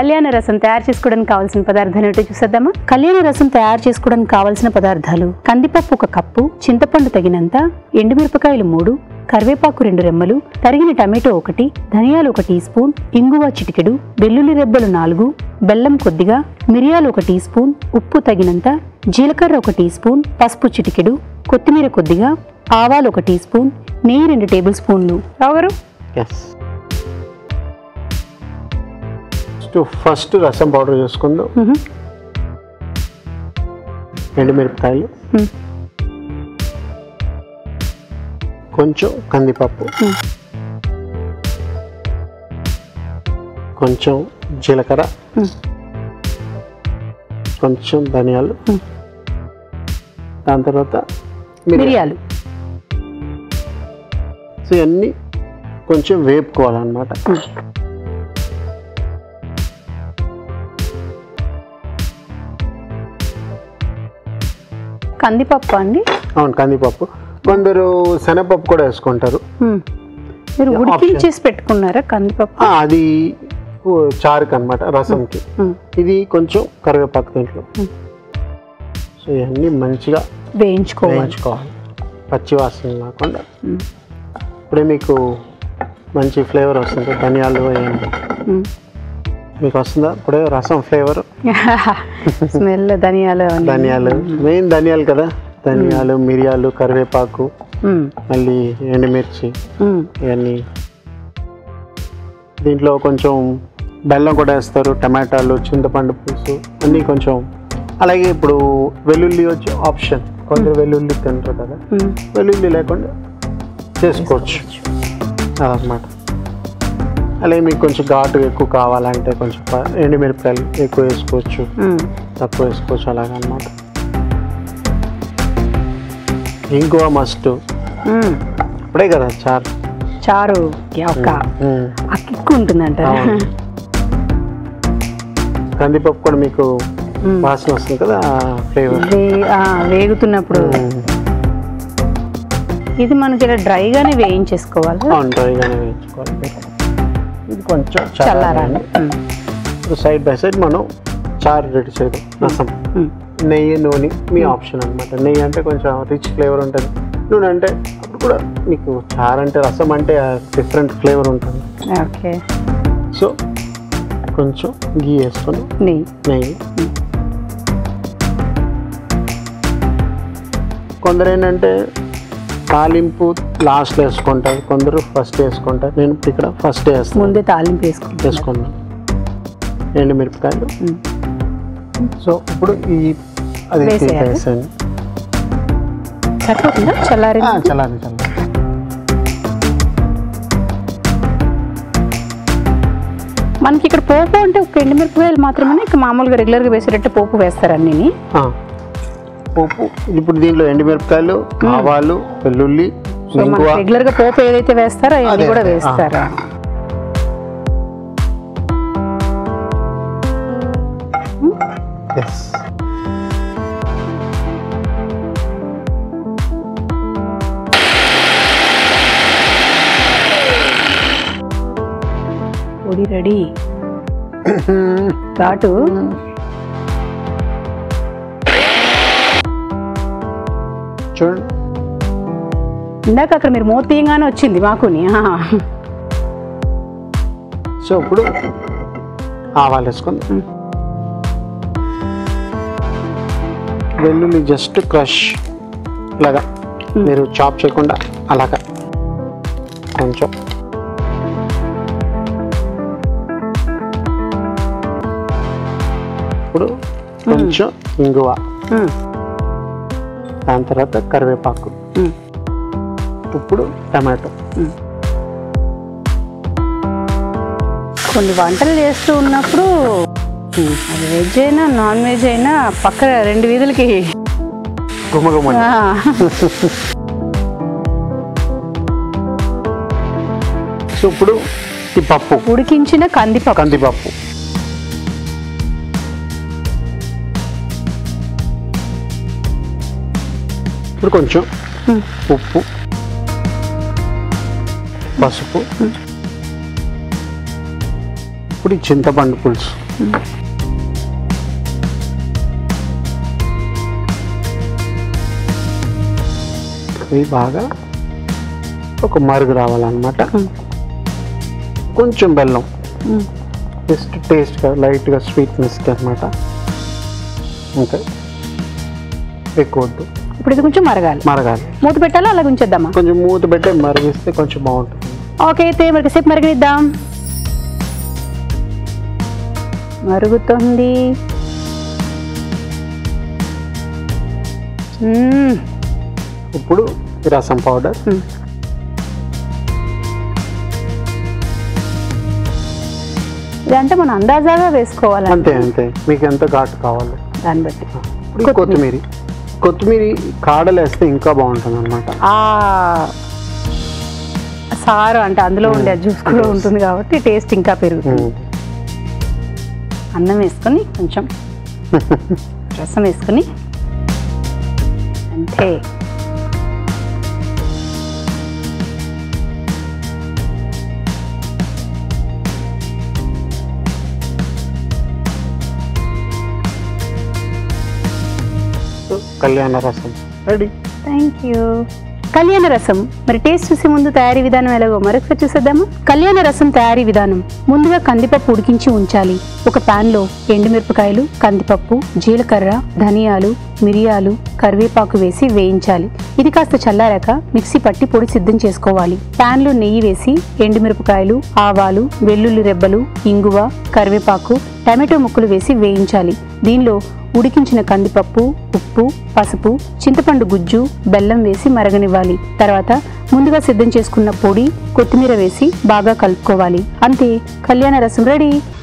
కళ్యాణ రసం తయారు చేసుకోవడానికి కావాల్సిన పదార్థాలు ఏంటో చూసేద్దామా కళ్యాణ రసం తయారు చేసుకోవడానికి కావాల్సిన పదార్థాలు కందిపప్పు ఒక కప్పు చింతపండు తగినంత ఎండుమిరపకాయలు మూడు కరివేపాకు రెండు రెమ్మలు తరిగిన టమాటో ఒకటి ధనియాలు ఒక టీ స్పూన్ ఇంగువ చిటికెడు వెల్లుల్లి రెబ్బలు నాలుగు బెల్లం కొద్దిగా మిరియాలు ఒక టీ స్పూన్ ఉప్పు తగినంత జీలకర్ర ఒక టీ స్పూన్ పసుపు చిటికెడు కొత్తిమీర కొద్దిగా ఆవాలు ఒక టీ స్పూన్ నెయ్యి రెండు టేబుల్ స్పూన్లు రావు గారు ఎస్ ఫస్ట్ రసం పౌడర్ చేసుకుందాం మ్హూ. ఎండుమిరపకాయలు మ్. కొంచెం కందిపప్పు మ్. కొంచెం జీలకర్ర మ్. కొంచెం ధనియాలు మ్. దాని తర్వాత మిరియాలు మిరియాలు సో ఇవన్నీ కొంచెం వేపుకోవాలన్నమాట మ్. కందిపప్పు అండి అవును కందిపప్పు కొందరు శనగపప్పు కూడా వేసుకుంటారు మ్మ్. మీరు ఉడికించేసి పెట్టుకున్నారా కందిపప్పు ఆ, అది ఓ, చారుకి అనమాట రసంకి మ్మ్. ఇది కొంచెం కరివేపాకు దీంట్లో మ్. సో ఇవన్నీ మంచిగా వేయించుకోవాలి వేయించుకోవాలి పచ్చి వాసన లేకుండా మ్మ్. ఇప్పుడే మీకు మంచి ఫ్లేవర్ వస్తుంది ధనియాలు వేయండి మ్మ్. మీకు వస్తుందా ఇప్పుడే రసం ఫ్లేవర్ స్మెల్ ధనియాలు అవన్నీ. ధనియాలు మెయిన్ ధనియాలు కదా ధనియాలు మిరియాలు కరివేపాకు మ్మ్. మళ్ళీ ఎండుమిర్చి మ్మ్. ఇవన్నీ దీంట్లో కొంచెం బెల్లం కూడా వేస్తారు టమాటాలు చింతపండు పులుసు అన్నీ కొంచెం అలాగే ఇప్పుడు వెల్లుల్లి వచ్చి ఆప్షన్ కొందరు వెల్లుల్లి తింటారు కదా మ్మ్. వెల్లుల్లి లేకుండా చేసుకోవచ్చు అదనమాట అలాగే మీకు కొంచెం ఘాటు ఎక్కువ కావాలంటే కొంచెం ప- ఎండుమిరపకాయలు ఎక్కువ వేసుకోవచ్చు మ్మ్. తక్కువ వేసుకోవచ్చు అలాగనమాట ఇంకో మస్ట్ మ్మ్. ఇప్పుడే కదా చారు చారు ఒక మ్మ్. ఆ కిక్కు ఉంటుందంట అవును. కందిపప్పు కూడా మీకు మ్మ్. వాసన వస్తుంది కదా ఫ్లేవర్ వే- ఆ, వేగుతున్నప్పుడు ఇది మనకి ఇలా డ్రైగానే వేయించేసుకోవాలి అవును డ్రైగానే వేయించుకోవాలి ఇది కొంచెం చల్లారాలి మ్మ్. సైడ్ బై సైడ్ మనం చారు రెడీ చేయడం రసం మ్మ్. నెయ్యి నూనె మీ ఆప్షన్ అనమాట నెయ్యి అంటే కొంచెం రిచ్ ఫ్లేవర్ ఉంటుంది నూనె అంటే అప్పుడు కూడా మీకు చారు అంటే రసం అంటే డిఫరెంట్ ఫ్లేవర్ ఉంటుంది ఓకే సో కొంచెం గీ వేసుకొని నెయ్యి నెయ్యి కొందరు ఏంటంటే తాలింపు లాస్ట్ వేసుకుంటారు కొందరు ఫస్ట్ వేసుకుంటారు నేను ఇక్కడ ఫస్ట్ వేస్తాను ముందే తాలింపు వేసుకుంటాం వేసుకున్నాను ఎండుమిరపకాయలు మ్మ్. సో ఇప్పుడు ఈ అది వేసేయాలి. వేసాను సరిపోతుందా చల్లారి చల్లారి చల్లారి మనకి ఇక్కడ పోపు అంటే ఒక ఎండుమిరపకాయలు మాత్రమే ఇక మామూలుగా రెగ్యులర్గా వేసేటట్టు పోపు వేస్తారు అన్ని ఆ, ఉప్పు ఇప్పుడు దీంట్లో ఎండుమిరపకాయలు ఆవాలు వెల్లుల్లి సో ఇంగువ మనకి రెగ్యులర్గా పోపు ఏదైతే వేస్తారో అవన్నీ అదే, కూడా అదే, ఆ. వేస్తారా ఎస్ పొడి రెడీ ఘాటు చూడండి ఇందాక అక్కడ మీరు మూత తీయంగానే వచ్చింది మాకుని ఆహా. సో ఇప్పుడు ఆవాలు వేసుకుందాం మ్. వెల్లుల్లి జస్ట్ క్రష్ ఇలాగా మీరు చాప్ చేయకుండా అలాగా కొంచెం ఇప్పుడు కొంచెం ఇంగువ మ్మ్. దాని తర్వాత కరివేపాకు మ్మ్. ఇప్పుడు టమాటో కొన్ని వంటలు చేస్తూ ఉన్నప్పుడు అది వెజ్ అయినా నాన్ వెజ్ అయినా పక్క రెండు వీధులకి గుమగుమ ఆ, సో ఇప్పుడు ఈ పప్పు ఉడికించిన కందిపప్పు కందిపప్పు ఇప్పుడు కొంచెం మ్మ్. ఉప్పు పసుపు ఇప్పుడు ఈ చింతపండు పులుసు ఇది బాగా ఒక మరుగు రావాలన్నమాట మ్మ్. కొంచెం బెల్లం మ్మ్. జస్ట్ టేస్ట్గా లైట్గా స్వీట్నెస్కి అనమాట ఇంకా ఎక్కువ వద్దు ఇప్పుడు ఇది కొంచెం మరగాలి మరగాలి మూత పెట్టాలా అలా ఉంచేద్దామా కొంచెం మూత పెట్టి మరిగిస్తే కొంచెం బాగుంటుంది ఓకే అయితే మరి సేపు మరగనిద్దాం మరుగుతుంది మ్మ్. ఇప్పుడు ఈ రసం పౌడర్ మ్మ్. ఇదంటే మనం అందాజాగా వేసుకోవాలి అంతే అంతే మీకు ఎంత ఘాటు కావాలి దాన్ని బట్టి ఇప్పుడు ఈ కొత్తిమీర కొత్తిమీర కాడలు వేస్తే ఇంకా బాగుంటుంది అనమాట ఆ సారు అంటే అందులో ఉండే జ్యూస్ కూడా ఉంటుంది కాబట్టి టేస్ట్ ఇంకా పెరుగుతుంది అన్నం వేసుకొని కొంచెం రసం వేసుకొని అంతే కళ్యాణ రసం రెడీ థ్యాంక్ యూ కళ్యాణ రసం మరి టేస్ట్ చూసే ముందు తయారీ విధానం ఎలాగో మరొకసారి చూసేద్దామా కళ్యాణ రసం తయారీ విధానం ముందుగా కందిపప్పు ఉడికించి ఉంచాలి ఒక పాన్ లో ఎండుమిరపకాయలు కందిపప్పు జీలకర్ర ధనియాలు మిరియాలు కరివేపాకు వేసి వేయించాలి ఇది కాస్త చల్లారాక మిక్సీ పట్టి పొడి సిద్ధం చేసుకోవాలి పాన్ లో నెయ్యి వేసి ఎండుమిరపకాయలు ఆవాలు వెల్లుల్లి రెబ్బలు ఇంగువ కరివేపాకు టమాటో ముక్కలు వేసి వేయించాలి దీనిలో ఉడికించిన కందిపప్పు ఉప్పు పసుపు చింతపండు గుజ్జు బెల్లం వేసి మరగనివ్వాలి తర్వాత ముందుగా సిద్ధం చేసుకున్న పొడి కొత్తిమీర వేసి బాగా కలుపుకోవాలి అంతే కళ్యాణ రసం రెడీ